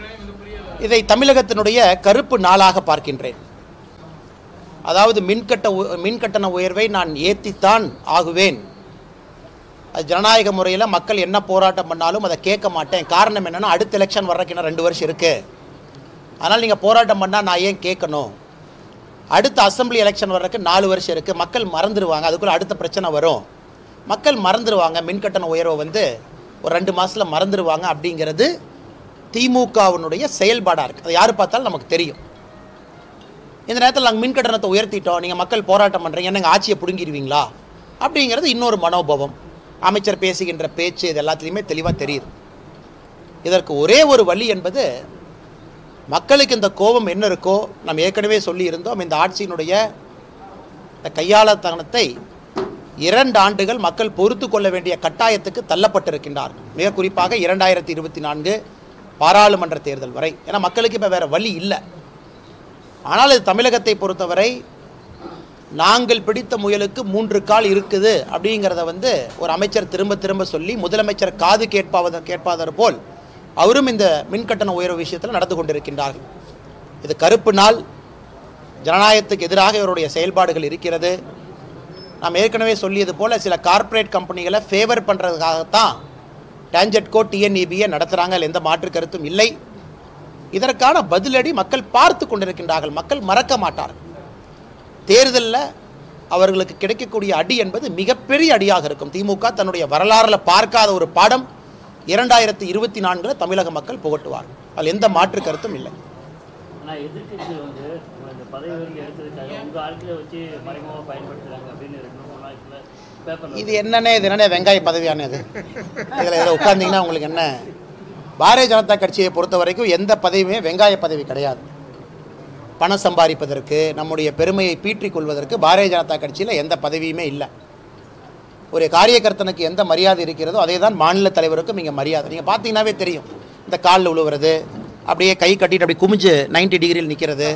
இதை தமிழகத்தினுடைய கருப்பு நாளாக பார்க்கின்றேன் அதாவது மின்கட்ட உ- மின்கட்டண உயர்வை நான் ஏற்றித்தான் ஆகுவேன் அது ஜனநாயக முறையில் மக்கள் என்ன போராட்டம் பண்ணாலும் அதை கேட்க மாட்டேன் காரணம் என்னென்னா அடுத்த எலெக்ஷன் வர்றதுக்கு இன்னும் ரெண்டு வருஷம் இருக்குது அதனால் நீங்கள் போராட்டம் பண்ணால் நான் ஏன் கேட்கணும் அடுத்த அசெம்பிளி எலெக்ஷன் வர்றதுக்கு நாலு வருஷம் இருக்குது மக்கள் மறந்துடுவாங்க அதுக்குள்ளே அடுத்த பிரச்சனை வரும் மக்கள் மறந்துடுவாங்க மின்கட்டண உயர்வை வந்து ஒரு ரெண்டு மாதத்தில் மறந்துடுவாங்க அப்படிங்கிறது திமுகவினுடைய செயல்பாடாக இருக்குது அது யார் பார்த்தாலும் நமக்கு தெரியும் இந்த நேரத்தில் நாங்கள் மின் கட்டணத்தை உயர்த்திட்டோம் நீங்கள் மக்கள் போராட்டம் பண்ணுறீங்க என்னங்க ஆட்சியை பிடுங்கிடுவீங்களா அப்படிங்கிறது இன்னொரு மனோபாவம் அமைச்சர் பேசுகின்ற பேச்சு இது எல்லாத்துலேயுமே தெளிவாக தெரியுது இதற்கு ஒரே ஒரு வழி என்பது மக்களுக்கு இந்த கோபம் என்ன இருக்கோ நம்ம ஏற்கனவே சொல்லி இருந்தோம் இந்த ஆட்சியினுடைய இந்த கையாளத்தனத்தை இரண்டு ஆண்டுகள் மக்கள் பொறுத்து கொள்ள வேண்டிய கட்டாயத்துக்கு தள்ளப்பட்டிருக்கின்றார்கள் மிக குறிப்பாக இரண்டாயிரத்தி இருபத்தி நான்கு பாராளுமன்ற தேர்தல் வரை ஏன்னா மக்களுக்கு இப்போ வேறு வழி இல்லை ஆனால் இது தமிழகத்தை பொறுத்தவரை நாங்கள் பிடித்த முயலுக்கு மூன்று கால் இருக்குது அப்படிங்கிறத வந்து ஒரு அமைச்சர் திரும்ப திரும்ப சொல்லி முதலமைச்சர் காது கேட்பாவத கேட்பாதர் போல் அவரும் இந்த மின்கட்டண உயர்வு விஷயத்தில் நடந்து கொண்டிருக்கின்றார்கள் இது கருப்பு நாள் ஜனநாயகத்துக்கு எதிராக இவருடைய செயல்பாடுகள் இருக்கிறது நாம் ஏற்கனவே சொல்லியது போல் சில கார்ப்பரேட் கம்பெனிகளை ஃபேவர் பண்ணுறதுக்காகத்தான் டான்ஜெட்கோ டிஎன்இபியை நடத்துகிறாங்க அதில் எந்த மாற்று கருத்தும் இல்லை இதற்கான பதிலடி மக்கள் பார்த்து கொண்டிருக்கின்றார்கள் மக்கள் மறக்க மாட்டார்கள் தேர்தலில் அவர்களுக்கு கிடைக்கக்கூடிய அடி என்பது மிகப்பெரிய அடியாக இருக்கும் திமுக தன்னுடைய வரலாறுல பார்க்காத ஒரு பாடம் இரண்டாயிரத்தி இருபத்தி நான்கில் தமிழக மக்கள் புகட்டுவார்கள் அதில் எந்த மாற்று கருத்தும் இல்லை ஆனால் எதிர்க்கட்சி வந்து உங்களை இந்த பதவி வந்து எடுத்ததுக்காக உங்கள் ஆட்களை வச்சு மறைமுகமாக பயன்படுத்துகிறாங்க அப்படின்னு ரெண்டு மூணு நாளைக்குள்ள பேப்பரில் இது என்னன்னே இது என்னன்னே வெங்காய பதவியானது இதில் இதில் உட்கார்ந்தீங்கன்னா உங்களுக்கு என்ன பாரதிய ஜனதா கட்சியை பொறுத்த வரைக்கும் எந்த பதவியுமே வெங்காய பதவி கிடையாது பணம் சம்பாதிப்பதற்கு நம்முடைய பெருமையை பீற்றிக் கொள்வதற்கு பாரதிய ஜனதா கட்சியில் எந்த பதவியுமே இல்லை ஒரு காரியகர்த்தனுக்கு எந்த மரியாதை இருக்கிறதோ அதே தான் மாநில தலைவருக்கும் இங்கே மரியாதை நீங்கள் பார்த்தீங்கன்னாவே தெரியும் இந்த காலில் உழுவுறது அப்படியே கை கட்டிட்டு அப்படி குமிஞ்சு 90 டிகிரியில் நிற்கிறது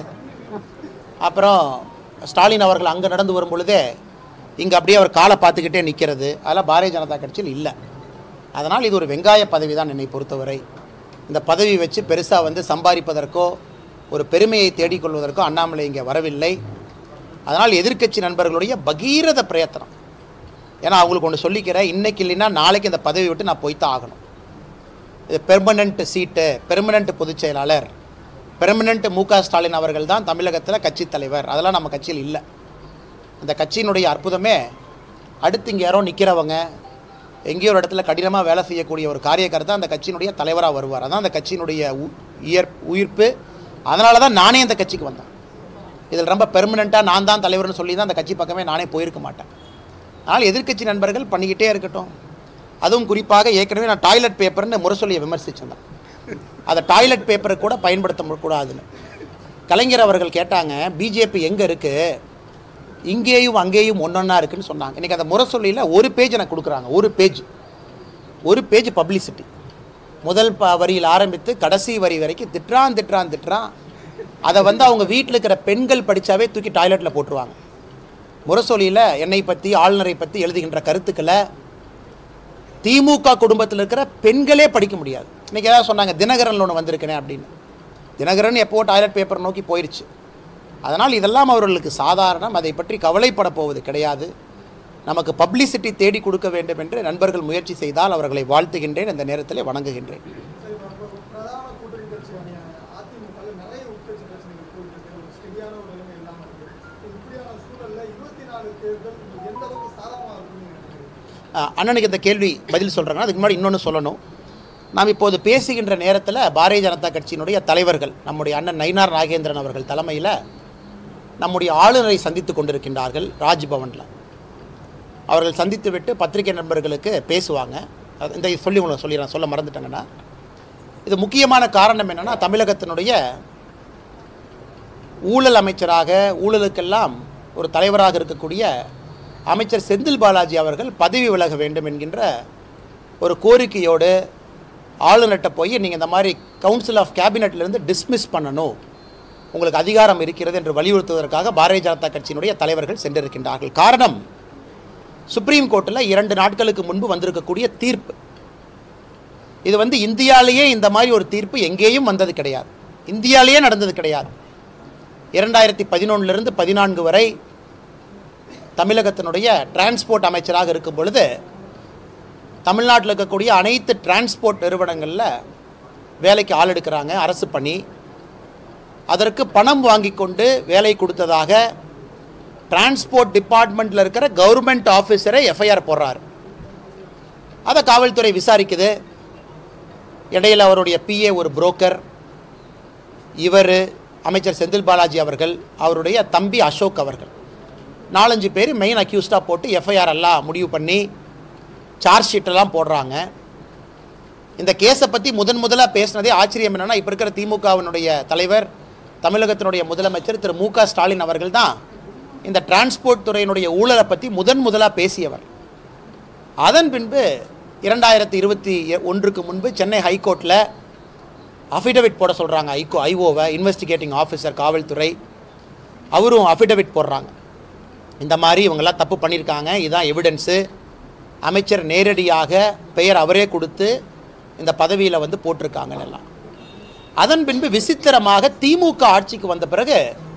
அப்புறம் ஸ்டாலின் அவர்கள் அங்கே நடந்து வரும் பொழுதே இங்கே அப்படியே அவர் காலை பார்த்துக்கிட்டே நிற்கிறது அதெல்லாம் பாரதிய ஜனதா கட்சியில் இல்லை அதனால் இது ஒரு வெங்காய பதவி தான் என்னை பொறுத்தவரை இந்த பதவி வச்சு பெருசாக வந்து சம்பாதிப்பதற்கோ ஒரு பெருமையை தேடிக்கொள்வதற்கோ அண்ணாமலை இங்கே வரவில்லை அதனால் எதிர்க்கட்சி நண்பர்களுடைய பகீரத பிரயத்தனம் ஏன்னா அவங்களுக்கு ஒன்று சொல்லிக்கிறேன் இன்னைக்கு இல்லைன்னா நாளைக்கு இந்த பதவி விட்டு நான் போய்த்தான் ஆகணும் இது பெர்மனண்ட் சீட்டு பெர்மனண்ட் பொதுச் செயலாளர் பெர்மனண்ட் மு க ஸ்டாலின் அவர்கள் தான் தமிழகத்தில் கட்சி தலைவர் அதெல்லாம் நம்ம கட்சியில் இல்லை அந்த கட்சியினுடைய அற்புதமே அடுத்து இங்கே யாரோ நிற்கிறவங்க எங்கேயோ ஒரு இடத்துல கடினமாக வேலை செய்யக்கூடிய ஒரு காரியகர்த்தா அந்த கட்சியினுடைய தலைவராக வருவார் அதான் அந்த கட்சியினுடைய உ- உயர் உயிர்ப்பு அதனால தான் நானே அந்த கட்சிக்கு வந்தேன் இதில் ரொம்ப பெர்மனெண்ட்டாக நான் தான் தலைவர்னு சொல்லி தான் அந்த கட்சி பக்கமே நானே போயிருக்க மாட்டேன் அதனால் எதிர்க்கட்சி நண்பர்கள் பண்ணிக்கிட்டே இருக்கட்டும் அதுவும் குறிப்பாக ஏற்கனவே நான் டாய்லெட் பேப்பர்னு முரசொலியை விமர்சிச்சிருந்தேன் அதை டாய்லெட் பேப்பரை கூட பயன்படுத்த கூடாதுன்னு கலைஞர் அவர்கள் கேட்டாங்க பிஜேபி எங்கே இருக்குது இங்கேயும் அங்கேயும் ஒன்றொன்னா இருக்குன்னு சொன்னாங்க இன்றைக்கி அந்த முரசொலியில் ஒரு பேஜ் எனக்கு கொடுக்குறாங்க ஒரு பேஜ் ஒரு பேஜ் பப்ளிசிட்டி முதல் ப வரியில் ஆரம்பித்து கடைசி வரி வரைக்கும் திட்டுறான் திட்டுறான் திட்டுறான் அதை வந்து அவங்க வீட்டில் இருக்கிற பெண்கள் படித்தாவே தூக்கி டாய்லெட்டில் போட்டுருவாங்க முரசொலியில் என்னை பற்றி ஆளுநரை பற்றி எழுதுகின்ற கருத்துக்களை திமுக குடும்பத்தில் இருக்கிற பெண்களே படிக்க முடியாது இன்றைக்கி ஏதாவது சொன்னாங்க தினகரன் ஒன்று வந்திருக்கேனே அப்படின்னு தினகரன் எப்போ டாய்லெட் பேப்பர் நோக்கி போயிடுச்சு அதனால் இதெல்லாம் அவர்களுக்கு சாதாரணம் அதை பற்றி கவலைப்பட போவது கிடையாது நமக்கு பப்ளிசிட்டி தேடி கொடுக்க வேண்டும் என்று நண்பர்கள் முயற்சி செய்தால் அவர்களை வாழ்த்துகின்றேன் இந்த நேரத்தில் வணங்குகின்றேன் சரி, இப்ப ஒரு பிரதான கூட்டணி கட்சியான அதிமுகவில் நிறைய உட்கட்சி பிரச்சனைகள் போயிட்டு இருக்கு ஒரு ஸ்டெடியான ஒரு நிலைமை இல்லாம இருக்கு இப்படியான சூழல்ல இருபத்தி நாலு தேர்தல் உங்களுக்கு எந்த அளவுக்கு சாதகமா இருக்கும்னு நீங்க நினைக்கிறீங்க அஹ், அண்ணனுக்கு இந்த கேள்வி பதில் சொல்கிறேன்னா அதுக்கு முன்னாடி இன்னொன்று சொல்லணும் நாம் இப்போது பேசுகின்ற நேரத்தில் பாரதிய ஜனதா கட்சியினுடைய தலைவர்கள் நம்முடைய அண்ணன் நயினார் நாகேந்திரன் அவர்கள் தலைமையில் நம்முடைய ஆளுநரை சந்தித்து கொண்டிருக்கின்றார்கள் ராஜ்பவனில் அவர்கள் சந்தித்துவிட்டு பத்திரிகை நண்பர்களுக்கு பேசுவாங்க அது- இந்த சொல்லி உங்களுக்கு சொல்லிடுறேன் சொல்ல மறந்துட்டேங்கன்னா இது முக்கியமான காரணம் என்னென்னா தமிழகத்தினுடைய ஊழல் அமைச்சராக ஊழலுக்கெல்லாம் ஒரு தலைவராக இருக்கக்கூடிய அமைச்சர் செந்தில் பாலாஜி அவர்கள் பதவி விலக வேண்டும் என்கின்ற ஒரு கோரிக்கையோடு ஆளுநர்கிட்ட போய் நீங்கள் இந்த மாதிரி கவுன்சில் ஆஃப் கேபினெட்லேருந்து டிஸ்மிஸ் பண்ணணும் உங்களுக்கு அதிகாரம் இருக்கிறது என்று வலியுறுத்துவதற்காக பாரதிய ஜனதா கட்சியினுடைய தலைவர்கள் சென்றிருக்கின்றார்கள் காரணம் சுப்ரீம் கோர்ட்டில் இரண்டு நாட்களுக்கு முன்பு வந்திருக்கக்கூடிய தீர்ப்பு இது வந்து இந்தியாவிலேயே இந்த மாதிரி ஒரு தீர்ப்பு எங்கேயும் வந்தது கிடையாது இந்தியாவிலேயே நடந்தது கிடையாது இரண்டாயிரத்தி பதினொன்றிலிருந்து பதினான்கு வரை தமிழகத்தினுடைய டிரான்ஸ்போர்ட் அமைச்சராக இருக்கும் பொழுது தமிழ்நாட்டில் இருக்கக்கூடிய அனைத்து டிரான்ஸ்போர்ட் நிறுவனங்களில் வேலைக்கு ஆள் எடுக்கிறாங்க அரசு பணி அதற்கு பணம் வாங்கி கொண்டு வேலை கொடுத்ததாக டிரான்ஸ்போர்ட் டிபார்ட்மெண்ட்டில் இருக்கிற கவர்மெண்ட் ஆஃபீஸரை எஃப்ஐஆர் போடுறாரு அதை காவல்துறை விசாரிக்குது இடையில் அவருடைய பிஏ ஒரு புரோக்கர் இவர் அமைச்சர் செந்தில் பாலாஜி அவர்கள் அவருடைய தம்பி அசோக் அவர்கள் நாலஞ்சு பேர் மெயின் அக்யூஸ்டாக போட்டு எஃப்ஐஆர் எல்லாம் முடிவு பண்ணி சார்ஜ் ஷீட்டெல்லாம் போடுறாங்க இந்த கேஸை பற்றி முதன் முதலாக பேசினதே ஆச்சரியம் என்னென்னா இப்போ இருக்கிற திமுகவினுடைய தலைவர் தமிழகத்தினுடைய முதலமைச்சர் திரு மு க ஸ்டாலின் அவர்கள் தான் இந்த டிரான்ஸ்போர்ட் துறையினுடைய ஊழலை பற்றி முதன் முதலாக பேசியவர் அதன் பின்பு இரண்டாயிரத்தி இருபத்தி ஒன்றுக்கு முன்பு சென்னை ஹைகோர்ட்டில் அஃபிடவிட் போட சொல்கிறாங்க ஐகோ ஐஓவை இன்வெஸ்டிகேட்டிங் ஆஃபீஸர் காவல்துறை அவரும் அஃபிடவிட் போடுறாங்க இந்த மாதிரி இவங்கெல்லாம் தப்பு பண்ணியிருக்காங்க இதுதான் எவிடன்ஸு அமைச்சர் நேரடியாக பெயர் அவரே கொடுத்து இந்த பதவியில் வந்து போட்டிருக்காங்கன்னு எல்லாம் அதன் பின்பு விசித்திரமாக திமுக ஆட்சிக்கு வந்த பிறகு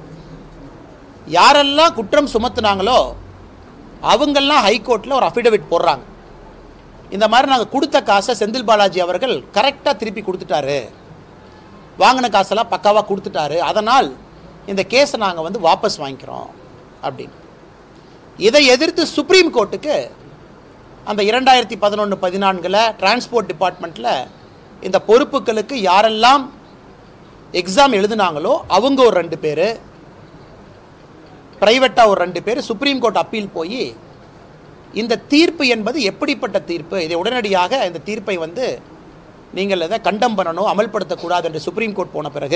யாரெல்லாம் குற்றம் சுமத்துனாங்களோ அவங்கெல்லாம் ஹைகோர்ட்டில் ஒரு அஃபிடவிட் போடுறாங்க இந்த மாதிரி நாங்கள் கொடுத்த காசை செந்தில் பாலாஜி அவர்கள் கரெக்டாக திருப்பி கொடுத்துட்டாரு வாங்கின காசெல்லாம் பக்காவாக கொடுத்துட்டாரு அதனால் இந்த கேஸை நாங்கள் வந்து வாபஸ் வாங்கிக்கிறோம் அப்படின்னு இதை எதிர்த்து சுப்ரீம் கோர்ட்டுக்கு அந்த இரண்டாயிரத்தி பதினொன்று பதினான்கில் டிரான்ஸ்போர்ட் டிபார்ட்மெண்ட்டில் இந்த பொறுப்புகளுக்கு யாரெல்லாம் எக்ஸாம் எழுதுனாங்களோ அவங்க ஒரு ரெண்டு பேர் ப்ரைவேட்டாக ஒரு ரெண்டு பேர் சுப்ரீம் கோர்ட் அப்பீல் போய் இந்த தீர்ப்பு என்பது எப்படிப்பட்ட தீர்ப்பு இதை உடனடியாக இந்த தீர்ப்பை வந்து நீங்கள் இதை கண்டம் பண்ணணும் அமல்படுத்தக்கூடாது என்று சுப்ரீம் கோர்ட் போன பிறகு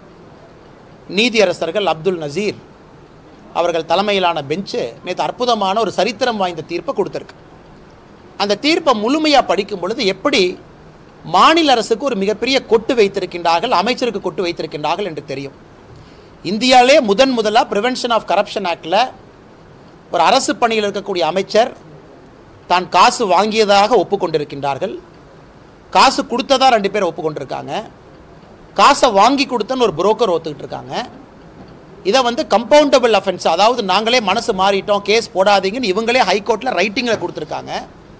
நீதியரசர்கள் அப்துல் நசீர் அவர்கள் தலைமையிலான பெஞ்சு நேற்று அற்புதமான ஒரு சரித்திரம் வாய்ந்த தீர்ப்பை கொடுத்துருக்கு அந்த தீர்ப்பை முழுமையாக படிக்கும் பொழுது எப்படி மாநில அரசுக்கு ஒரு மிகப்பெரிய கொட்டு வைத்திருக்கின்றார்கள் அமைச்சருக்கு கொட்டு வைத்திருக்கின்றார்கள் என்று தெரியும் இந்தியாவிலே முதன் முதலாக ப்ரிவென்ஷன் ஆஃப் கரப்ஷன் ஆக்டில் ஒரு அரசு பணியில் இருக்கக்கூடிய அமைச்சர் தான் காசு வாங்கியதாக ஒப்புக்கொண்டிருக்கின்றார்கள் காசு கொடுத்ததா ரெண்டு பேர் ஒப்புக்கொண்டிருக்காங்க காசை வாங்கி கொடுத்தன்னு ஒரு புரோக்கர் ஒத்துக்கிட்டு இருக்காங்க இதை வந்து கம்பவுண்டபிள் அஃபென்ஸ் அதாவது நாங்களே மனசு மாறிட்டோம் கேஸ் போடாதீங்கன்னு இவங்களே ஹைகோர்ட்டில் ரைட்டிங்கில் கொடுத்துருக்காங்க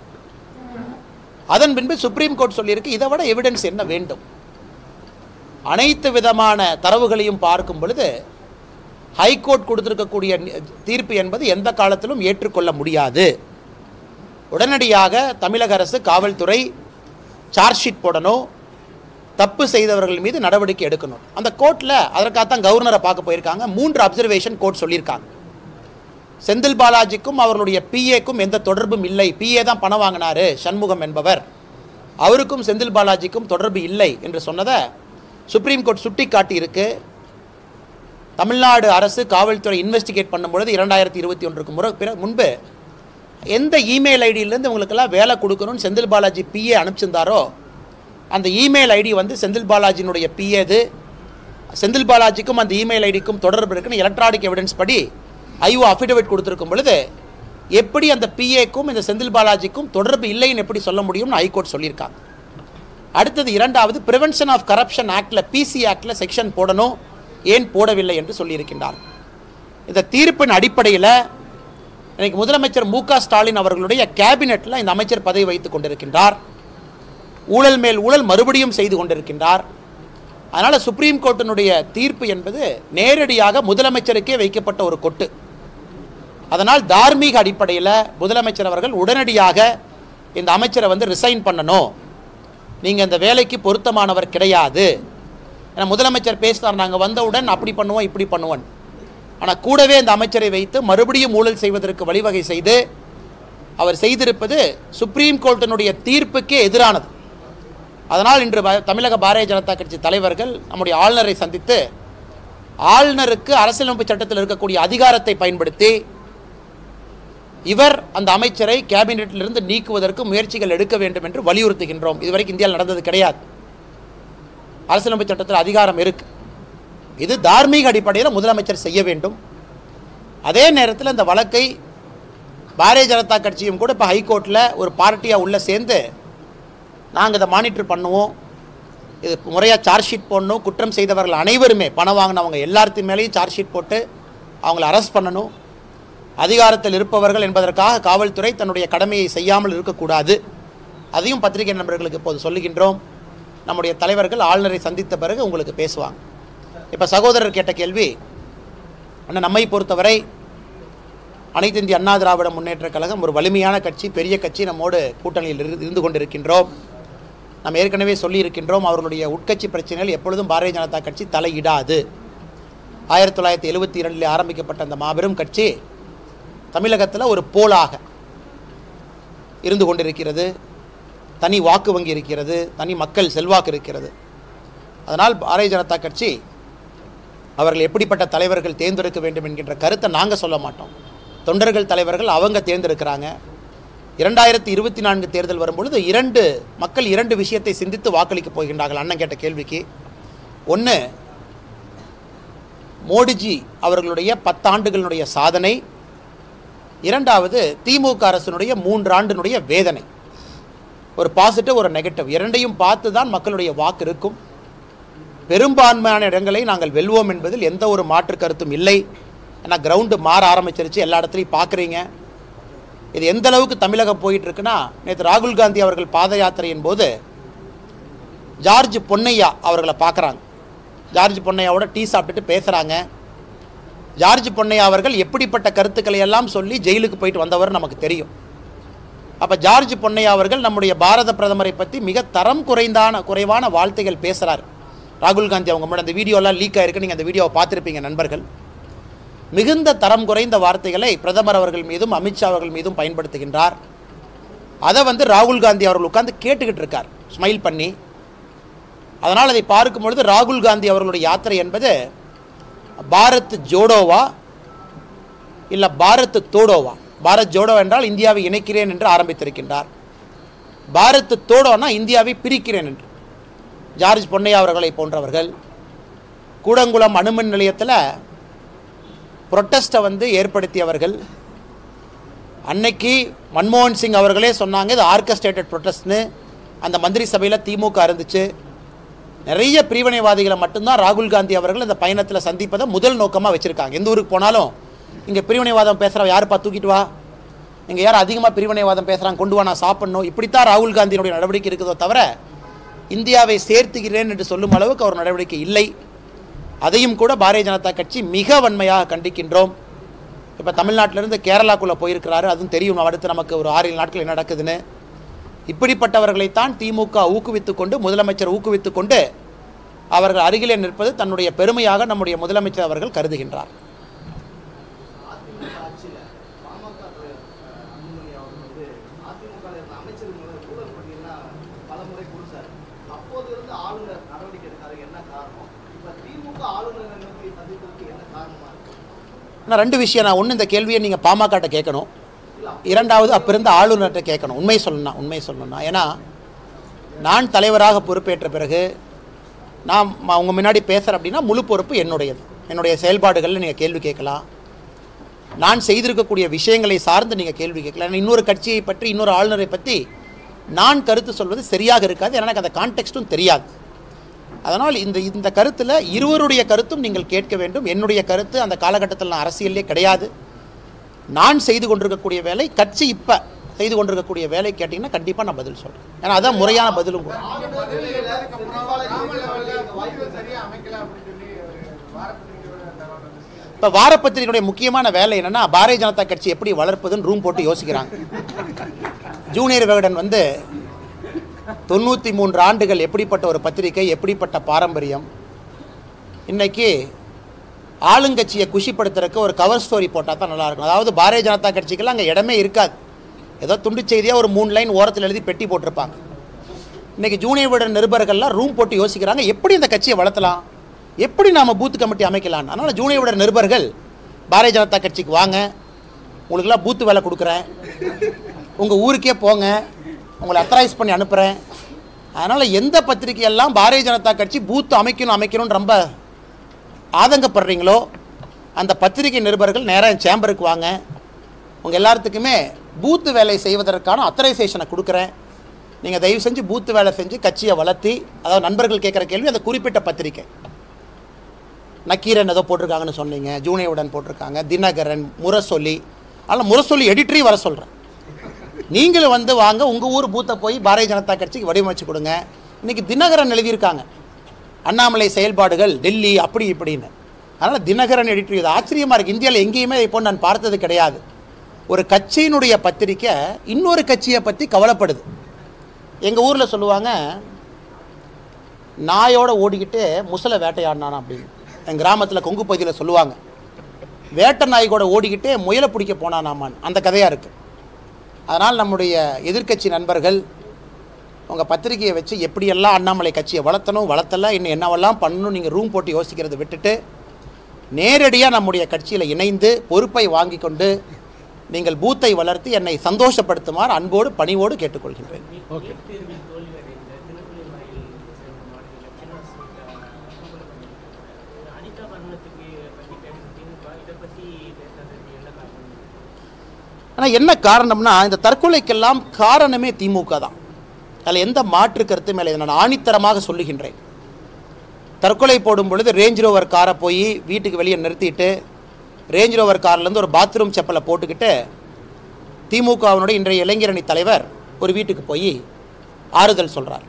அதன் பின்பு சுப்ரீம் கோர்ட் சொல்லியிருக்கு இதை விட எவிடன்ஸ் என்ன வேண்டும் அனைத்து விதமான தரவுகளையும் பார்க்கும் பொழுது ஹைகோர்ட் கொடுத்திருக்கக்கூடிய நி- தீர்ப்பு என்பது எந்த காலத்திலும் ஏற்றுக்கொள்ள முடியாது உடனடியாக தமிழக அரசு காவல்துறை சார்ஜ் ஷீட் போடணும் தப்பு செய்தவர்கள் மீது நடவடிக்கை எடுக்கணும் அந்த கோர்ட்டில் அதற்காகத்தான் கவர்னரை பார்க்க போயிருக்காங்க மூன்று அப்சர்வேஷன் கோர்ட் சொல்லியிருக்காங்க செந்தில் பாலாஜிக்கும் அவர்களுடைய பிஏக்கும் எந்த தொடர்பும் இல்லை பிஏ தான் பணம் வாங்கினாரு சண்முகம் என்பவர் அவருக்கும் செந்தில் பாலாஜிக்கும் தொடர்பு இல்லை என்று சொன்னதை சுப்ரீம் கோர்ட் சுட்டி காட்டி இருக்கு தமிழ்நாடு அரசு காவல்துறை இன்வெஸ்டிகேட் பண்ணும்பொழுது இரண்டாயிரத்தி இருபத்தி ஒன்றுக்கு முறை பிற முன்பு எந்த இமெயில் ஐடியிலேருந்து இவங்களுக்கெல்லாம் வேலை கொடுக்கணும்னு செந்தில் பாலாஜி பிஏ அனுப்பிச்சிருந்தாரோ அந்த இமெயில் ஐடி வந்து செந்தில் பாலாஜினுடைய பிஏது செந்தில் பாலாஜிக்கும் அந்த இமெயில் ஐடிக்கும் தொடர்பு இருக்குன்னு எலக்ட்ரானிக் எவிடன்ஸ் படி ஐஓ அஃபிடவிட் கொடுத்துருக்கும் பொழுது எப்படி அந்த பிஏக்கும் இந்த செந்தில் பாலாஜிக்கும் தொடர்பு இல்லைன்னு எப்படி சொல்ல முடியும்னு ஹைகோர்ட் சொல்லியிருக்காங்க அடுத்தது இரண்டாவது பிரிவென்ஷன் ஆஃப் கரப்ஷன் ஆக்டில் பிசி ஆக்டில் செக்ஷன் போடணும் ஏன் போடவில்லை என்று சொல்லியிருக்கின்றார் இந்த தீர்ப்பின் அடிப்படையில் இன்னைக்கு முதலமைச்சர் மு க ஸ்டாலின் அவர்களுடைய கேபினெட்டில் இந்த அமைச்சர் பதவி வைத்துக் கொண்டிருக்கின்றார் ஊழல் மேல் ஊழல் மறுபடியும் செய்து கொண்டிருக்கின்றார் அதனால் சுப்ரீம் கோர்ட்டினுடைய தீர்ப்பு என்பது நேரடியாக முதலமைச்சருக்கே வைக்கப்பட்ட ஒரு கொட்டு அதனால் தார்மீக அடிப்படையில் முதலமைச்சர் அவர்கள் உடனடியாக இந்த அமைச்சரை வந்து ரிசைன் பண்ணணும் நீங்கள் இந்த வேலைக்கு பொருத்தமானவர் கிடையாது ஏன்னா முதலமைச்சர் பேசினார் நாங்கள் வந்தவுடன் அப்படி பண்ணுவோம் இப்படி பண்ணுவோம் ஆனால் கூடவே இந்த அமைச்சரை வைத்து மறுபடியும் ஊழல் செய்வதற்கு வழிவகை செய்து அவர் செய்திருப்பது சுப்ரீம் கோர்ட்டினுடைய தீர்ப்புக்கே எதிரானது அதனால் இன்று ப- தமிழக பாரதிய ஜனதா கட்சி தலைவர்கள் நம்முடைய ஆளுநரை சந்தித்து ஆளுநருக்கு அரசியலமைப்பு சட்டத்தில் இருக்கக்கூடிய அதிகாரத்தை பயன்படுத்தி இவர் அந்த அமைச்சரை கேபினெட்டிலிருந்து நீக்குவதற்கு முயற்சிகள் எடுக்க வேண்டும் என்று வலியுறுத்துகின்றோம் இதுவரைக்கும் இந்தியாவில் நடந்தது கிடையாது அரசியலமைப்பு சட்டத்தில் அதிகாரம் இருக்கு இது தார்மீக அடிப்படையில் முதலமைச்சர் செய்ய வேண்டும் அதே நேரத்தில் இந்த வழக்கை பாரதிய ஜனதா கட்சியும் கூட இப்போ ஹைகோர்ட்டில் ஒரு பார்ட்டியாக உள்ள சேர்ந்து நாங்கள் இதை மானிட்டர் பண்ணுவோம் இது முறையாக சார்ஜ் ஷீட் போடணும் குற்றம் செய்தவர்கள் அனைவருமே பணம் வாங்கினவங்க எல்லாத்து மேலேயும் சார்ஜ் ஷீட் போட்டு அவங்கள அரெஸ்ட் பண்ணணும் அதிகாரத்தில் இருப்பவர்கள் என்பதற்காக காவல்துறை தன்னுடைய கடமையை செய்யாமல் இருக்கக்கூடாது அதையும் பத்திரிகை நண்பர்களுக்கு இப்போது சொல்லுகின்றோம் நம்முடைய தலைவர்கள் ஆளுநரை சந்தித்த பிறகு உங்களுக்கு பேசுவாங்க இப்போ சகோதரர் கேட்ட கேள்வி ஆனால் நம்மை பொறுத்தவரை அனைத்து இந்திய அண்ணா திராவிட முன்னேற்றக் கழகம் ஒரு வலிமையான கட்சி பெரிய கட்சி நம்மோடு கூட்டணியில் இரு- இருந்து கொண்டிருக்கின்றோம் நாம் ஏற்கனவே சொல்லியிருக்கின்றோம் அவர்களுடைய உட்கட்சி பிரச்சனைகள் எப்பொழுதும் பாரதிய ஜனதா கட்சி தலையிடாது ஆயிரத்தி தொள்ளாயிரத்தி எழுபத்தி இரண்டில் ஆரம்பிக்கப்பட்ட அந்த மாபெரும் கட்சி தமிழகத்தில் ஒரு போலாக இருந்து கொண்டிருக்கிறது தனி வாக்கு வங்கி இருக்கிறது தனி மக்கள் செல்வாக்கு இருக்கிறது அதனால் பாரதிய ஜனதா கட்சி அவர்கள் எப்படிப்பட்ட தலைவர்கள் தேர்ந்தெடுக்க வேண்டும் என்கின்ற கருத்தை நாங்கள் சொல்ல மாட்டோம் தொண்டர்கள் தலைவர்கள் அவங்க தேர்ந்தெடுக்கிறாங்க இரண்டாயிரத்தி இருபத்தி நான்கு தேர்தல் வரும்பொழுது இரண்டு மக்கள் இரண்டு விஷயத்தை சிந்தித்து வாக்களிக்க போகின்றார்கள் அண்ணன் கேட்ட கேள்விக்கு ஒன்று மோடிஜி அவர்களுடைய பத்தாண்டுகளினுடைய சாதனை இரண்டாவது திமுக அரசினுடைய மூன்றாண்டினுடைய வேதனை ஒரு பாசிட்டிவ் ஒரு நெகட்டிவ் இரண்டையும் பார்த்து தான் மக்களுடைய வாக்கு இருக்கும் பெரும்பான்மையான இடங்களை நாங்கள் வெல்வோம் என்பதில் எந்த ஒரு மாற்று கருத்தும் இல்லை ஏன்னா கிரவுண்டு மாற ஆரம்பிச்சிருச்சு எல்லா இடத்துலையும் பார்க்குறீங்க இது எந்த அளவுக்கு தமிழகம் போயிட்டு இருக்குன்னா நேற்று ராகுல் காந்தி அவர்கள் பாத யாத்திரையின் போது ஜார்ஜ் பொன்னையா அவர்களை பார்க்குறாங்க ஜார்ஜ் பொன்னையாவோட டீ சாப்பிட்டுட்டு பேசுகிறாங்க ஜார்ஜ் பொன்னையா அவர்கள் எப்படிப்பட்ட கருத்துக்களை எல்லாம் சொல்லி ஜெயிலுக்கு போயிட்டு வந்தவர் நமக்கு தெரியும் அப்போ ஜார்ஜ் பொன்னையா அவர்கள் நம்முடைய பாரத பிரதமரை பற்றி மிக தரம் குறைந்தான குறைவான வார்த்தைகள் பேசுகிறார் ராகுல் காந்தி அவங்க முன்னாடி அந்த வீடியோலாம் லீக் ஆயிருக்கு நீங்கள் அந்த வீடியோவை பார்த்துருப்பீங்க நண்பர்கள் மிகுந்த தரம் குறைந்த வார்த்தைகளை பிரதமர் அவர்கள் மீதும் அமித்ஷா அவர்கள் மீதும் பயன்படுத்துகின்றார் அதை வந்து ராகுல் காந்தி அவர்கள் உட்கார்ந்து கேட்டுக்கிட்டு இருக்கார் ஸ்மைல் பண்ணி அதனால் அதை பார்க்கும் பொழுது ராகுல் காந்தி அவர்களுடைய யாத்திரை என்பது பாரத் ஜோடோவா இல்லை பாரத் தோடோவா பாரத் ஜோடோ என்றால் இந்தியாவை இணைக்கிறேன் என்று ஆரம்பித்திருக்கின்றார் பாரத் தோடோனா இந்தியாவை பிரிக்கிறேன் என்று ஜார்ஜ் பொன்னையா அவர்களை போன்றவர்கள் கூடங்குளம் அணுமின் நிலையத்தில் புரொட்டஸ்ட்டை வந்து ஏற்படுத்தியவர்கள் அன்னைக்கு மன்மோகன் சிங் அவர்களே சொன்னாங்க இது ஆர்கஸ்ட்ரேட்டட் ப்ரொட்டஸ்ட்னு அந்த மந்திரி சபையில் திமுக இருந்துச்சு நிறைய பிரிவினைவாதிகளை மட்டும்தான் ராகுல் காந்தி அவர்கள் இந்த பயணத்தில் சந்திப்பதை முதல் நோக்கமாக வச்சுருக்காங்க எந்த ஊருக்கு போனாலும் இங்கே பிரிவினைவாதம் பேசுகிறவ யாருப்பா தூக்கிட்டு வா இங்கே யார் அதிகமாக பிரிவினைவாதம் பேசுகிறாங்க கொண்டு வா நான் சாப்பிடணும் இப்படித்தான் ராகுல் காந்தியினுடைய நடவடிக்கை இருக்குதோ தவிர இந்தியாவை சேர்த்துகிறேன் என்று சொல்லும் அளவுக்கு அவர் நடவடிக்கை இல்லை அதையும் கூட பாரதிய ஜனதா கட்சி மிக வன்மையாக கண்டிக்கின்றோம் இப்போ தமிழ்நாட்டிலிருந்து கேரளாக்குள்ளே போயிருக்கிறாரு அதுவும் தெரியும் அடுத்து நமக்கு ஒரு ஆறு ஏழு நாட்கள் என்ன நடக்குதுன்னு இப்படிப்பட்டவர்களைத்தான் திமுக ஊக்குவித்து கொண்டு முதலமைச்சர் ஊக்குவித்து கொண்டு அவர்கள் அருகிலே நிற்பது தன்னுடைய பெருமையாக நம்முடைய முதலமைச்சர் அவர்கள் கருதுகின்றார் அதிமுக ஆட்சியில பாமக தலைவர், அஹ், அன்புமணி அவர் வந்து அதிமுக ல இருந்த அமைச்சர் மேல ஊழல் பட்டியலாம் பல முறை கொடுத்தாரு அப்போது இருந்து ஆளுநர் நடவடிக்கை எடுக்காது என்ன காரணம் இப்ப திமுக ஆளுநரை நோக்கி சந்திப்பதற்கு என்ன காரணமா இருக்கு ஆனால் ரெண்டு விஷயம் நான் ஒன்று இந்த கேள்வியை நீங்கள் பாமகட்ட கேட்கணும் இரண்டாவது அப்போ இருந்த ஆளுநர்கிட்ட கேட்கணும் உண்மை சொல்லணும் உண்மை சொல்லணும்னா ஏன்னா நான் தலைவராக பொறுப்பேற்ற பிறகு நான் ம- உங்க முன்னாடி பேசுகிறேன் அப்படின்னா முழு பொறுப்பு என்னுடையது என்னுடைய செயல்பாடுகளில் நீங்கள் கேள்வி கேட்கலாம் நான் செய்திருக்கக்கூடிய விஷயங்களை சார்ந்து நீங்கள் கேள்வி கேட்கலாம் ஏன்னா இன்னொரு கட்சியை பற்றி இன்னொரு ஆளுநரை பற்றி நான் கருத்து சொல்வது சரியாக இருக்காது ஏன்னா எனக்கு அந்த கான்டெக்ஸ்ட்டும் தெரியாது அதனால் இந்த இந்த கருத்தில் இருவருடைய கருத்தும் நீங்கள் கேட்க வேண்டும் என்னுடைய கருத்து அந்த காலகட்டத்தில் நான் அரசியலே கிடையாது நான் செய்து கொண்டிருக்கக்கூடிய வேலை கட்சி இப்போ செய்து கொண்டிருக்கக்கூடிய வேலை கேட்டிங்கன்னா கண்டிப்பாக நான் பதில் சொல்கிறேன் ஏன்னா அதான் முறையான பதிலும் கூட ஆளுநர் வெளியில செந்தில் பாலாஜி அவர்களுக்கு இந்த வாய்ப்பு சரியா அமைக்கல அப்படின்னு சொல்லி ஒரு வாரப்பத்திரிகையோட தகவல் வந்துச்சு இப்போ வாரப்பத்திரிகையுடைய முக்கியமான வேலை என்னன்னா பாரதிய ஜனதா கட்சி எப்படி வளர்ப்பதுன்னு ரூம் போட்டு யோசிக்கிறாங்க ஜூனியர் விகடன் வந்து தொண்ணூற்றி மூன்று ஆண்டுகள் எப்படிப்பட்ட ஒரு பத்திரிகை எப்படிப்பட்ட பாரம்பரியம் இன்னைக்கு ஆளுங்கட்சியை குஷிப்படுத்துறதுக்கு ஒரு கவர் ஸ்டோரி போட்டால் தான் நல்லா இருக்கும் அதாவது பாரதிய ஜனதா கட்சிக்கெல்லாம் அங்கே இடமே இருக்காது ஏதோ துண்டு செய்தியாக ஒரு மூணு லைன் ஓரத்தில் எழுதி பெட்டி போட்டிருப்பாங்க இன்னைக்கு ஜூனியர் விகடன் நிருபர்கள்லாம் ரூம் போட்டு யோசிக்கிறாங்க எப்படி இந்த கட்சியை வளர்த்தலாம் எப்படி நாம் பூத் கமிட்டி அமைக்கலாம் அதனால் ஜூனியர் விகடன் நிருபர்கள் பாரதிய ஜனதா கட்சிக்கு வாங்க உங்களுக்கெல்லாம் பூத்து வேலை கொடுக்குறேன் உங்கள் ஊருக்கே போங்க உங்களை அத்தரைஸ் பண்ணி அனுப்புகிறேன் அதனால் எந்த பத்திரிகையெல்லாம் பாரதிய ஜனதா கட்சி பூத்து அமைக்கணும் அமைக்கணும்னு ரொம்ப ஆதங்கப்படுறீங்களோ அந்த பத்திரிகை நிருபர்கள் நேராக என் சேம்பருக்கு வாங்க உங்கள் எல்லாத்துக்குமே பூத்து வேலை செய்வதற்கான அத்தரைசேஷனை கொடுக்குறேன் நீங்கள் தயவு செஞ்சு பூத்து வேலை செஞ்சு கட்சியை வளர்த்தி அதாவது நண்பர்கள் கேட்குற கேள்வி அந்த குறிப்பிட்ட பத்திரிக்கை நக்கீரன் ஏதோ போட்டிருக்காங்கன்னு சொன்னீங்க ஜூனியவுடன் போட்டிருக்காங்க தினகரன் முரசொலி அதனால் முரசொலி எடிட்டரையும் வர சொல்கிறேன் நீங்களும் வந்து வாங்க உங்கள் ஊர் பூத்தை போய் பாரதிய ஜனதா கட்சிக்கு வடிவமைச்சு கொடுங்க இன்றைக்கி தினகரன் எழுதியிருக்காங்க அண்ணாமலை செயல்பாடுகள் டெல்லி அப்படி இப்படின்னு அதனால் தினகரன் எடிட்டர் இது ஆச்சரியமாக இருக்குது இந்தியாவில் எங்கேயுமே இப்போ நான் பார்த்தது கிடையாது ஒரு கட்சியினுடைய பத்திரிக்கை இன்னொரு கட்சியை பற்றி கவலைப்படுது எங்கள் ஊரில் சொல்லுவாங்க நாயோட ஓடிக்கிட்டு முசலை வேட்டையாடினானா அப்படின்னு என் கிராமத்தில் கொங்கு பகுதியில் சொல்லுவாங்க வேட்டை நாய் கூட ஓடிக்கிட்டு முயலை பிடிக்க போனானாமான்னு அந்த கதையாக இருக்குது அதனால் நம்முடைய எதிர்க்கட்சி நண்பர்கள் உங்கள் பத்திரிகையை வச்சு எப்படியெல்லாம் அண்ணாமலை கட்சியை வளர்த்தணும் வளர்த்தல இன்னும் என்னவெல்லாம் பண்ணணும் நீங்கள் ரூம் போட்டு யோசிக்கிறதை விட்டுட்டு நேரடியாக நம்முடைய கட்சியில் இணைந்து பொறுப்பை வாங்கி கொண்டு நீங்கள் பூத்தை வளர்த்து என்னை சந்தோஷப்படுத்துமாறு அன்போடு பணிவோடு கேட்டுக்கொள்கின்றேன் ஓகே தேர்வில் தோல்வியடைந்த தினக்குழி மறையில் சேர்ந்த மாநில சின்ன அனிதா மரணத்துக்கு பற்றி பேசும் திமுக இதை பற்றி பேசுறதுக்கு என்ன காரணம் ஆனால் என்ன காரணம்னா இந்த தற்கொலைக்கெல்லாம் காரணமே திமுக தான் அதில் எந்த மாற்று கருத்து மேலே நான் ஆணித்தரமாக சொல்லுகின்றேன் தற்கொலை போடும் பொழுது ரேஞ்ச் ரோவர் காரை போய் வீட்டுக்கு வெளியே நிறுத்திட்டு ரேஞ்ச் ரோவர் கார்லேருந்து ஒரு பாத்ரூம் செப்பலை போட்டுக்கிட்டு திமுகவினுடைய இன்றைய இளைஞரணி தலைவர் ஒரு வீட்டுக்கு போய் ஆறுதல் சொல்கிறார்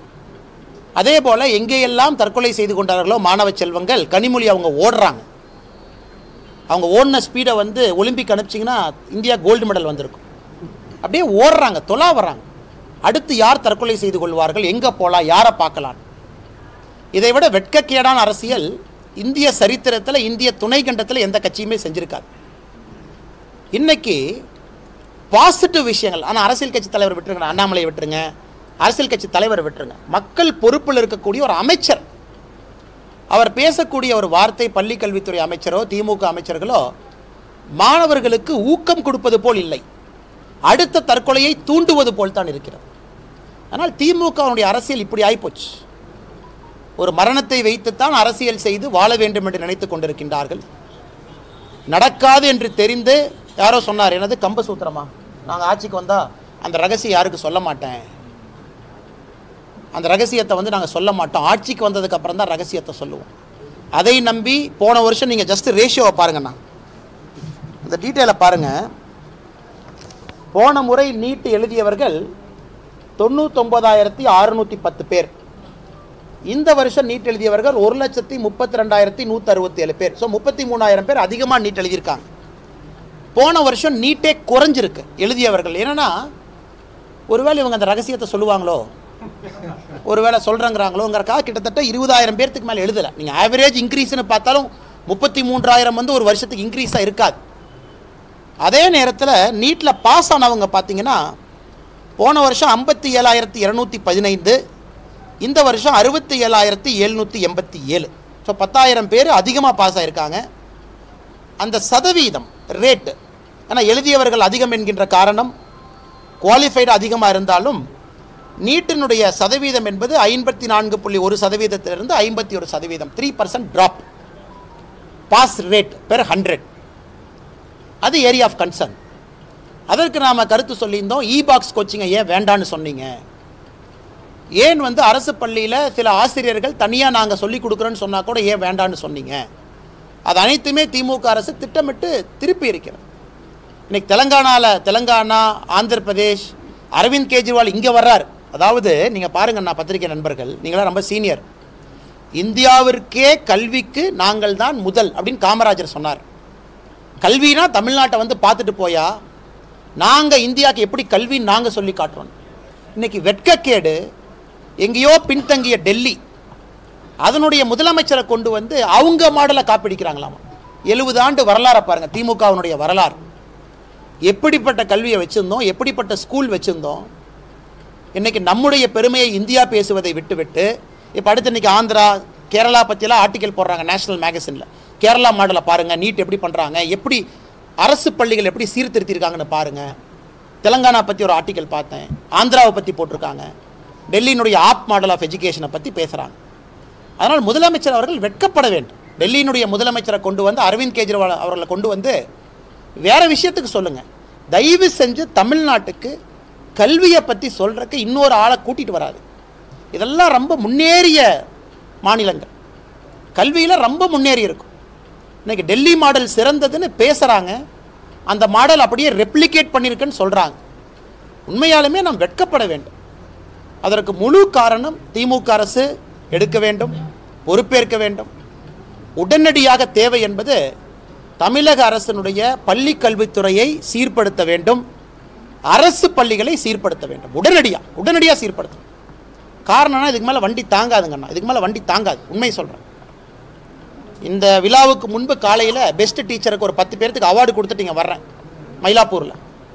அதே போல் எங்கேயெல்லாம் தற்கொலை செய்து கொண்டார்களோ மாணவ செல்வங்கள் கனிமொழி அவங்க ஓடுறாங்க அவங்க ஓடின ஸ்பீடை வந்து ஒலிம்பிக் அனுப்பிச்சிங்கன்னா இந்தியா கோல்டு மெடல் வந்திருக்கும் அப்படியே ஓடுறாங்க தொலா வர்றாங்க அடுத்து யார் தற்கொலை செய்து கொள்வார்கள் எங்கே போகலாம் யாரை பார்க்கலாம் இதை விட வெட்கக்கேடான அரசியல் இந்திய சரித்திரத்தில் இந்திய துணை கண்டத்தில் எந்த கட்சியுமே செஞ்சிருக்காது இன்னைக்கு பாசிட்டிவ் விஷயங்கள் ஆனால் அரசியல் கட்சி தலைவர் விட்டுருங்க அண்ணாமலை விட்டுருங்க அரசியல் கட்சி தலைவர் விட்டுருங்க மக்கள் பொறுப்பில் இருக்கக்கூடிய ஒரு அமைச்சர் அவர் பேசக்கூடிய ஒரு வார்த்தை பள்ளி கல்வித்துறை அமைச்சரோ திமுக அமைச்சர்களோ மாணவர்களுக்கு ஊக்கம் கொடுப்பது போல் இல்லை அடுத்த தற்கொலையை தூண்டுவது போல் தான் இருக்கிறது ஆனால் திமுகவுடைய அரசியல் இப்படி ஆயிப்போச்சு ஒரு மரணத்தை வைத்துத்தான் அரசியல் செய்து வாழ வேண்டும் என்று நினைத்து கொண்டிருக்கின்றார்கள் நடக்காது என்று தெரிந்து யாரோ சொன்னார் எனது கம்ப சூத்திரமா நாங்கள் ஆட்சிக்கு வந்தால் அந்த ரகசியம் யாருக்கு சொல்ல மாட்டேன் அந்த ரகசியத்தை வந்து நாங்கள் சொல்ல மாட்டோம் ஆட்சிக்கு வந்ததுக்கு அப்புறம் தான் ரகசியத்தை சொல்லுவோம் அதை நம்பி போன வருஷம் நீங்கள் ஜஸ்ட் ரேஷியோவை பாருங்கண்ணா இந்த டீட்டெயிலை பாருங்கள் போன முறை நீட் எழுதியவர்கள் தொண்ணூத்தொம்பதாயிரத்தி அறுநூற்றி பத்து பேர் இந்த வருஷம் நீட் எழுதியவர்கள் ஒரு லட்சத்தி முப்பத்தி ரெண்டாயிரத்தி நூற்றி அறுபத்தி ஏழு பேர் ஸோ முப்பத்தி மூணாயிரம் பேர் அதிகமாக நீட் எழுதியிருக்காங்க போன வருஷம் நீட்டே குறைஞ்சிருக்கு எழுதியவர்கள் என்னன்னா ஒருவேளை இவங்க அந்த ரகசியத்தை சொல்லுவாங்களோ ஒருவேளை சொல்கிறேங்கிறாங்களோங்கிறக்காக கிட்டத்தட்ட இருபதாயிரம் பேர்த்துக்கு மேலே எழுதலை நீங்கள் ஆவரேஜ் இன்க்ரீஸ்னு பார்த்தாலும் முப்பத்தி மூன்றாயிரம் வந்து ஒரு வருஷத்துக்கு இன்க்ரீஸாக இருக்காது அதே நேரத்தில் நீட்டில் பாஸ் ஆனவங்க பார்த்தீங்கன்னா போன வருஷம் ஐம்பத்தி ஏழாயிரத்தி இரநூத்தி பதினைந்து இந்த வருஷம் அறுபத்தி ஏழாயிரத்தி எழுநூற்றி எண்பத்தி ஏழு ஸோ பத்தாயிரம் பேர் அதிகமாக பாஸ் ஆயிருக்காங்க அந்த சதவீதம் ரேட்டு ஏன்னா எழுதியவர்கள் அதிகம் என்கின்ற காரணம் குவாலிஃபைடு அதிகமாக இருந்தாலும் நீட்டினுடைய சதவீதம் என்பது ஐம்பத்தி நான்கு புள்ளி ஒரு சதவீதத்திலிருந்து ஐம்பத்தி ஒரு சதவீதம் three percent drop pass rate per hundred அது ஏரியா ஆஃப் கன்சர்ன் அதற்கு நாம் கருத்து சொல்லியிருந்தோம் இ பாக்ஸ் கோச்சிங்கை ஏன் வேண்டான்னு சொன்னீங்க ஏன் வந்து அரசு பள்ளியில் சில ஆசிரியர்கள் தனியாக நாங்கள் சொல்லி கொடுக்குறோன்னு சொன்னால் கூட ஏன் வேண்டான்னு சொன்னீங்க அது அனைத்துமே திமுக அரசு திட்டமிட்டு திருப்பி இருக்கிறது இன்னைக்கு தெலங்கானாவில் தெலங்கானா ஆந்திர பிரதேஷ் அரவிந்த் கெஜ்ரிவால் இங்கே வர்றார் அதாவது நீங்கள் பாருங்க நான் பத்திரிகை நண்பர்கள் நீங்களாம் ரொம்ப சீனியர் இந்தியாவிற்கே கல்விக்கு நாங்கள் தான் முதல் அப்படின்னு காமராஜர் சொன்னார் கல்வினா தமிழ்நாட்டை வந்து பார்த்துட்டு போயா நாங்கள் இந்தியாவுக்கு எப்படி கல்வின்னு நாங்கள் சொல்லி காட்டுறோம் இன்னைக்கு வெட்கக்கேடு எங்கேயோ பின்தங்கிய டெல்லி அதனுடைய முதலமைச்சரை கொண்டு வந்து அவங்க மாடலை காப்பிடிக்கிறாங்களாமா எழுபது ஆண்டு வரலாறை பாருங்கள் திமுகவினுடைய வரலாறு எப்படிப்பட்ட கல்வியை வச்சுருந்தோம் எப்படிப்பட்ட ஸ்கூல் வச்சுருந்தோம் இன்னைக்கு நம்முடைய பெருமையை இந்தியா பேசுவதை விட்டுவிட்டு இப்போ அடுத்து இன்னைக்கு ஆந்திரா கேரளா பற்றியெல்லாம் ஆர்டிக்கல் போடுறாங்க நேஷனல் மேகசினில் கேரளா மாடலை பாருங்கள் நீட் எப்படி பண்ணுறாங்க எப்படி அரசு பள்ளிகள் எப்படி சீர்திருத்திருக்காங்கன்னு பாருங்கள் தெலங்கானா பற்றி ஒரு ஆர்டிக்கல் பார்த்தேன் ஆந்திராவை பற்றி போட்டிருக்காங்க டெல்லியினுடைய ஆப் மாடல் ஆஃப் எஜுகேஷனை பற்றி பேசுகிறாங்க அதனால் முதலமைச்சர் அவர்கள் வெட்கப்பட வேண்டும் டெல்லியினுடைய முதலமைச்சரை கொண்டு வந்து அரவிந்த் கெஜ்ரிவால் அவர்களை கொண்டு வந்து வேற விஷயத்துக்கு சொல்லுங்கள் தயவு செஞ்சு தமிழ்நாட்டுக்கு கல்வியை பற்றி சொல்கிறக்கு இன்னொரு ஆளை கூட்டிகிட்டு வராது இதெல்லாம் ரொம்ப முன்னேறிய மாநிலங்கள் கல்வியில் ரொம்ப முன்னேறி இருக்கும் இன்னைக்கு டெல்லி மாடல் சிறந்ததுன்னு பேசுகிறாங்க அந்த மாடல் அப்படியே ரெப்ளிகேட் பண்ணியிருக்குன்னு சொல்கிறாங்க உண்மையாலுமே நாம் வெட்கப்பட வேண்டும் அதற்கு முழு காரணம் திமுக அரசு எடுக்க வேண்டும் பொறுப்பேற்க வேண்டும் உடனடியாக தேவை என்பது தமிழக அரசினுடைய பள்ளி கல்வித்துறையை சீர்படுத்த வேண்டும் அரசு பள்ளிகளை சீர்படுத்த வேண்டும் உடனடியாக உடனடியாக சீர்படுத்தணும் காரணம்னா இதுக்கு மேலே வண்டி தாங்காதுங்கண்ணா இதுக்கு மேலே வண்டி தாங்காது உண்மை சொல்கிறேன் இந்த விழாவுக்கு முன்பு காலையில் பெஸ்ட் டீச்சருக்கு ஒரு பத்து பேர்த்துக்கு அவார்டு கொடுத்துட்டு இங்கே வர்றேன் மயிலாப்பூரில்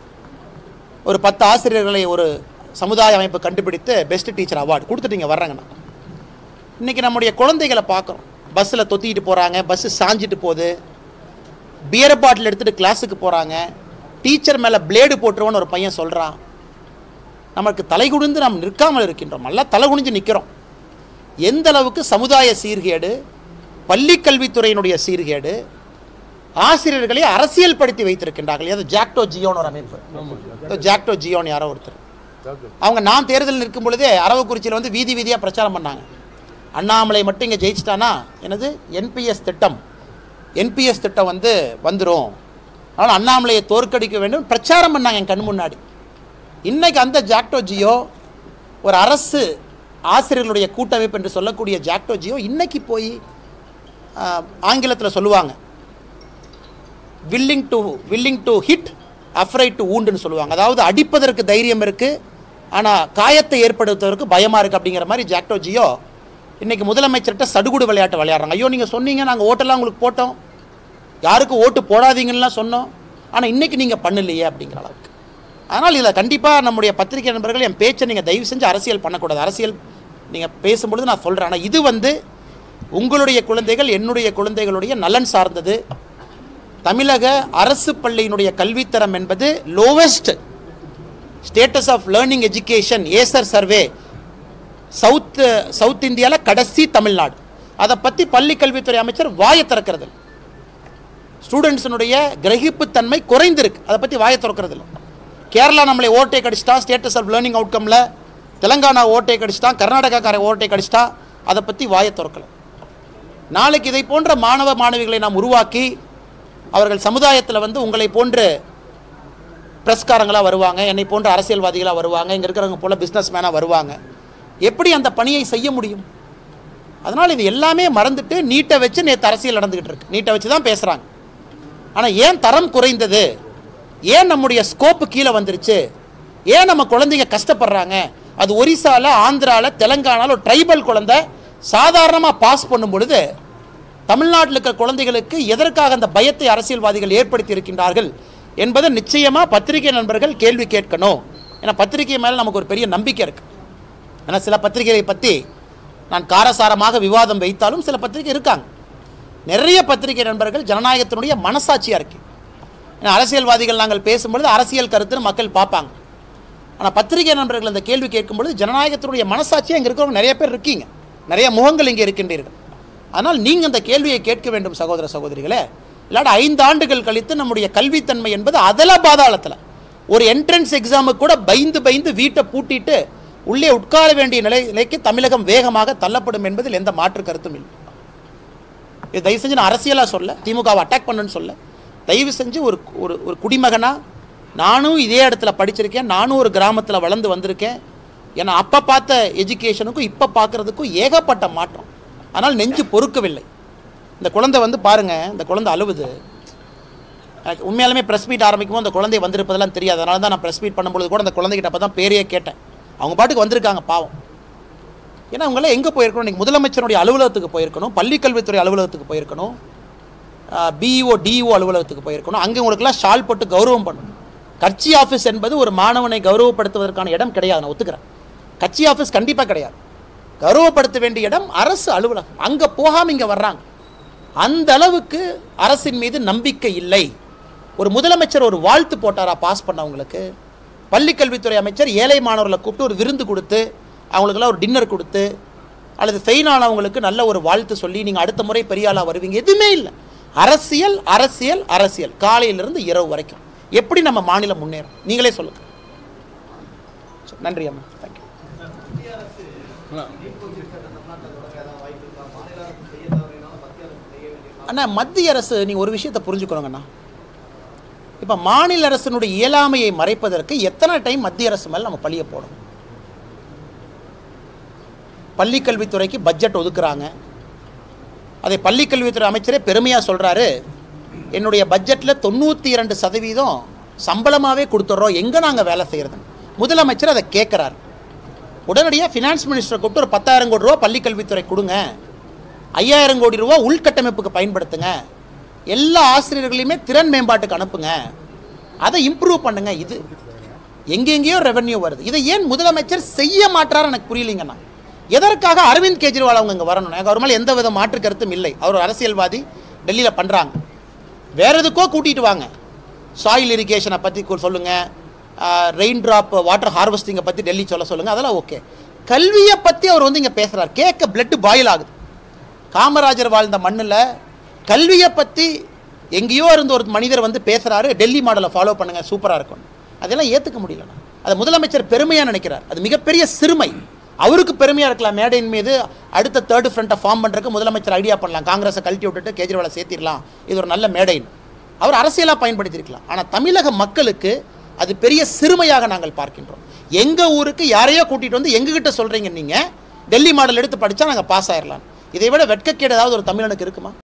ஒரு பத்து ஆசிரியர்களை ஒரு சமுதாய அமைப்பு கண்டுபிடித்து பெஸ்ட் டீச்சர் அவார்டு கொடுத்துட்டு இங்கே வர்றேங்கண்ணா இன்றைக்கி நம்முடைய குழந்தைகளை பார்க்குறோம் பஸ்ஸில் தொத்திக்கிட்டு போகிறாங்க பஸ்ஸு சாஞ்சிட்டு போகுது பியர் பாட்டில் எடுத்துகிட்டு கிளாஸுக்கு போகிறாங்க டீச்சர் மேலே பிளேடு போட்டுருவோன்னு ஒரு பையன் சொல்கிறான் நமக்கு தலை குனிந்து நாம் நிற்காமல் இருக்கின்றோம் நல்லா தலை குனிஞ்சு நிற்கிறோம் எந்த அளவுக்கு சமுதாய சீர்கேடு பள்ளி கல்வித்துறையினுடைய சீர்கேடு ஆசிரியர்களை அரசியல் படுத்தி வைத்திருக்கின்றார்கள் ஏதோ ஜாக்டோ ஜியோன்னு ஒரு அமைப்பு ஏதோ ஜாக்டோ ஜியோன்னு யாரோ ஒருத்தர் அவங்க நான் தேர்தல் நிற்கும் பொழுதே அரவக்குறிச்சியில் வந்து வீதி வீதியாக பிரச்சாரம் பண்ணாங்க அண்ணாமலை மட்டும் இங்கே ஜெயிச்சிட்டானா எனது என்பிஎஸ் திட்டம் என்பிஎஸ் திட்டம் வந்து வந்துடும் அதனால் அண்ணாமலையை தோற்கடிக்க வேண்டும் பிரச்சாரம் பண்ணாங்க என் கண் முன்னாடி இன்னைக்கு அந்த ஜாக்டோ ஜியோ ஒரு அரசு ஆசிரியர்களுடைய கூட்டமைப்பு என்று சொல்லக்கூடிய ஜாக்டோ ஜியோ இன்னைக்கு போய் ஆங்கிலத்தில் சொல்லுவாங்க willing to willing to hit afraid to ஊண்டுன்னு சொல்லுவாங்க அதாவது அடிப்பதற்கு தைரியம் இருக்குது ஆனால் காயத்தை ஏற்படுத்துவதற்கு பயமாக இருக்குது அப்படிங்கிற மாதிரி ஜாக்டோ ஜியோ இன்றைக்கி முதலமைச்சர்கிட்ட சடுகுடு விளையாட்டு விளையாடுறாங்க ஐயோ நீங்கள் சொன்னீங்க நாங்கள் ஓட்டெல்லாம் உங்களுக்கு போட்டோம் யாருக்கும் ஓட்டு போடாதீங்கன்னுலாம் சொன்னோம் ஆனால் இன்றைக்கி நீங்கள் பண்ணலையே அப்படிங்கிற அளவுக்கு அதனால் இதில் கண்டிப்பாக நம்முடைய பத்திரிகை நண்பர்கள் என் பேச்சை நீங்கள் தயவு செஞ்சு அரசியல் பண்ணக்கூடாது அரசியல் நீங்கள் பேசும்பொழுது நான் சொல்கிறேன் ஆனால் இது வந்து உங்களுடைய குழந்தைகள் என்னுடைய குழந்தைகளுடைய நலன் சார்ந்தது தமிழக அரசு பள்ளியினுடைய கல்வித்தரம் என்பது lowest status of learning education ASER survey south south இந்தியாவில் கடைசி தமிழ்நாடு அதை பற்றி பள்ளி கல்வித்துறை அமைச்சர் வாயை திறக்கிறது இல்ல. ஸ்டூடெண்ட்ஸினுடைய கிரகிப்புத்தன்மை குறைந்திருக்கு அதை பற்றி வாயை திறக்கிறது இல்லை கேரளா நம்மளை ஓட்டை கடிச்சிட்டா ஸ்டேட்டஸ் ஆஃப் லேர்னிங் அவுட்கமில் தெலங்கானா ஓட்டை கடிச்சிட்டான் கர்நாடகாக்கார ஓட்டை கடிச்சிட்டா அதை பற்றி வாயை திறக்கலை நாளைக்கு இதை போன்ற மாணவ மாணவிகளை நாம் உருவாக்கி அவர்கள் சமுதாயத்தில் வந்து உங்களை போன்று பிரஸ்காரங்களாக வருவாங்க என்னை போன்ற அரசியல்வாதிகளாக வருவாங்க இங்கே இருக்கிறவங்க போல பிஸ்னஸ் மேனாக வருவாங்க எப்படி அந்த பணியை செய்ய முடியும் அதனால் இது எல்லாமே மறந்துட்டு நீட்டை வச்சு நேற்று அரசியல் நடந்துக்கிட்டு இருக்கு நீட்டை வச்சு தான் பேசுகிறாங்க ஆனால் ஏன் தரம் குறைந்தது ஏன் நம்முடைய ஸ்கோப்பு கீழே வந்துருச்சு ஏன் நம்ம குழந்தைங்க கஷ்டப்படுறாங்க அது ஒரிசால ஆந்திரால தெலங்கானால ஒரு ட்ரைபல் குழந்தை சாதாரணமாக பாஸ் பண்ணும் பொழுது தமிழ்நாட்டில் இருக்கிற குழந்தைகளுக்கு எதற்காக அந்த பயத்தை அரசியல்வாதிகள் ஏற்படுத்தி இருக்கின்றார்கள் என்பதை நிச்சயமாக பத்திரிகை நண்பர்கள் கேள்வி கேட்கணும் ஏன்னா பத்திரிகை மேலே நமக்கு ஒரு பெரிய நம்பிக்கை இருக்குது ஏன்னா சில பத்திரிகைகளை பற்றி நான் காரசாரமாக விவாதம் வைத்தாலும் சில பத்திரிகை இருக்காங்க நிறைய பத்திரிகை நண்பர்கள் ஜனநாயகத்தினுடைய மனசாட்சியாக இருக்கு ஏன்னா அரசியல்வாதிகள் நாங்கள் பேசும்பொழுது அரசியல் கருத்துன்னு மக்கள் பார்ப்பாங்க ஆனால் பத்திரிகை நண்பர்கள் இந்த கேள்வி கேட்கும் பொழுது ஜனநாயகத்தினுடைய மனசாட்சியாக இங்கே இருக்கிறவங்க நிறைய பேர் இருக்கீங்க நிறைய முகங்கள் இங்கே இருக்கின்றீர்கள் ஆனால் நீங்கள் அந்த கேள்வியை கேட்க வேண்டும் சகோதர சகோதரிகளே இல்லாட்ட ஐந்து ஆண்டுகள் கழித்து நம்முடைய கல்வித்தன்மை என்பது அதல பாதாளத்தில் ஒரு என்ட்ரன்ஸ் எக்ஸாமுக்கு கூட பயந்து பயந்து வீட்டை பூட்டிட்டு உள்ளே உட்கார வேண்டிய நிலை நிலைக்கு தமிழகம் வேகமாக தள்ளப்படும் என்பதில் எந்த மாற்று கருத்தும் இல்லை இது தயவு செஞ்சு நான் அரசியலாக சொல்ல திமுகவை அட்டாக் பண்ணுன்னு சொல்ல தயவு செஞ்சு ஒரு ஒரு ஒரு குடிமகனா நானும் இதே இடத்துல படிச்சிருக்கேன் நானும் ஒரு கிராமத்தில் வளர்ந்து வந்திருக்கேன் ஏன்னா அப்போ பார்த்த எஜுகேஷனுக்கும் இப்போ பார்க்குறதுக்கும் ஏகப்பட்ட மாற்றம் ஆனால் நெஞ்சு பொறுக்கவில்லை இந்த குழந்தை வந்து பாருங்கள் இந்த குழந்தை அழுவுது எனக்கு உண்மையாலுமே ப்ரெஸ் மீட் ஆரம்பிக்கும் அந்த குழந்தை வந்திருப்பதெல்லாம் தெரியாது அதனால தான் நான் ப்ரெஸ் மீட் பண்ணும்பொழுது கூட அந்த குழந்தைகிட்ட அப்போ தான் பேரையே கேட்டேன் அவங்க பாட்டுக்கு வந்திருக்காங்க பாவம் ஏன்னா அவங்களாம் எங்கே போயிருக்கணும் இன்றைக்கி முதலமைச்சருடைய அலுவலகத்துக்கு போயிருக்கணும் பள்ளிக்கல்வித்துறை அலுவலகத்துக்கு போயிருக்கணும் பிஇஓ டிஇஓ அலுவலகத்துக்கு போயிருக்கணும் அங்கே உங்களுக்குலாம் ஷால் போட்டு கௌரவம் பண்ணணும் கட்சி ஆஃபீஸ் என்பது ஒரு மாணவனை கௌரவப்படுத்துவதற்கான இடம் கிடையாது நான் ஒத்துக்கிறேன் கட்சி ஆஃபீஸ் கண்டிப்பாக கிடையாது கௌரவப்படுத்த வேண்டிய இடம் அரசு அலுவலகம் அங்கே போகாமல் இங்கே வர்றாங்க அந்த அளவுக்கு அரசின் மீது நம்பிக்கை இல்லை ஒரு முதலமைச்சர் ஒரு வாழ்த்து போட்டாரா பாஸ் பண்ணவங்களுக்கு பள்ளிக்கல்வித்துறை அமைச்சர் ஏழை மாணவர்களை கூப்பிட்டு ஒரு விருந்து கொடுத்து அவங்களுக்கெல்லாம் ஒரு டின்னர் கொடுத்து அல்லது ஃபெயின் ஆனவங்களுக்கு நல்ல ஒரு வாழ்த்து சொல்லி நீங்கள் அடுத்த முறை பெரிய ஆளாக வருவீங்க எதுவுமே இல்லை அரசியல் அரசியல் அரசியல் காலையிலிருந்து இரவு வரைக்கும் எப்படி நம்ம மாநிலம் முன்னேறும் நீங்களே சொல்லுங்கள் ஸோ நன்றி அம்மா தேங்க்யூ மத்திய அரசு நீட் கோச்சிங் சென்டர் தமிழ்நாட்டில் தொடங்க ஏதாவது வாய்ப்பு இருக்கா மாநில அரசு செய்ய தவறினாலும் மத்திய அரசு செய்ய வேண்டிய அண்ணா மத்திய அரசு நீங்கள் ஒரு விஷயத்தை புரிஞ்சுக்கணுங்கண்ணா இப்போ மாநில அரசினுடைய இயலாமையை மறைப்பதற்கு எத்தனை டைம் மத்திய அரசு மேலே நம்ம பழிய போடணும் பள்ளிக்கல்வித்துறைக்கு பட்ஜெட் ஒதுக்குறாங்க அதை பள்ளிக்கல்வித்துறை அமைச்சரே பெருமையாக சொல்கிறாரு என்னுடைய பட்ஜெட்டில் தொண்ணூற்றி இரண்டு சதவீதம் சம்பளமாகவே கொடுத்துட்றோம் எங்கே நாங்கள் வேலை செய்கிறது முதலமைச்சர் அதை கேட்குறாரு உடனடியாக ஃபினான்ஸ் மினிஸ்டரை கூப்பிட்டு ஒரு பத்தாயிரம் கோடி ரூபா பள்ளிக்கல்வித்துறை கொடுங்க ஐயாயிரம் கோடி ரூபா உள்கட்டமைப்புக்கு பயன்படுத்துங்க எல்லா ஆசிரியர்களையுமே திறன் மேம்பாட்டுக்கு அனுப்புங்க அதை இம்ப்ரூவ் பண்ணுங்க இது எங்கெங்கேயோ ரெவென்யூ வருது இதை ஏன் முதலமைச்சர் செய்ய மாட்டாரு எனக்கு புரியலைங்கண்ணா எதற்காக அரவிந்த் கெஜ்ரிவால் அவங்க இங்கே வரணும் எனக்கு அவர் மேலே எந்த வித மாற்று கருத்தும் இல்லை அவர் ஒரு அரசியல்வாதி டெல்லியில் பண்ணுறாங்க வேற எதுக்கோ கூட்டிகிட்டு வாங்க சாயில் இரிகேஷனை பற்றி சொல்லுங்கள் ரெயின் ட்ராப் வாட்டர் ஹார்வெஸ்டிங்கை பற்றி டெல்லி சொல்ல சொல்லுங்கள் அதெல்லாம் ஓகே கல்வியை பற்றி அவர் வந்து இங்கே பேசுகிறார் கேட்க பிளட்டு பாயில் ஆகுது காமராஜர் வாழ்ந்த மண்ணில் கல்வியை பற்றி எங்கேயோ இருந்த ஒரு மனிதர் வந்து பேசுகிறாரு டெல்லி மாடலை ஃபாலோ பண்ணுங்கள் சூப்பராக இருக்கும் அதெல்லாம் ஏற்றுக்க முடியலண்ணா அதை முதலமைச்சர் பெருமையாக நினைக்கிறார் அது மிகப்பெரிய சிறுமை அவருக்கு பெருமையாக இருக்கலாம் மேடையின் மீது அடுத்த தேர்ட் ஃப்ரண்ட்டை ஃபார்ம் பண்ணுறதுக்கு முதலமைச்சர் ஐடியா பண்ணலாம் காங்கிரஸை கழட்டி விட்டுட்டு கேஜ்ரிவாலை சேர்த்திடலாம் இது ஒரு நல்ல மேடைன்னு அவர் அரசியலாக பயன்படுத்தியிருக்கலாம் ஆனால் தமிழக மக்களுக்கு அது பெரிய சிறுமையாக நாங்கள் பார்க்கின்றோம் எங்கள் ஊருக்கு யாரையோ கூட்டிகிட்டு வந்து எங்ககிட்ட சொல்கிறீங்க நீங்கள் டெல்லி மாடல் எடுத்து படித்தா நாங்கள் பாஸ் ஆயிடலாம் இதை விட வெட்கக்கேடு ஏதாவது ஒரு தமிழனுக்கு இருக்குமா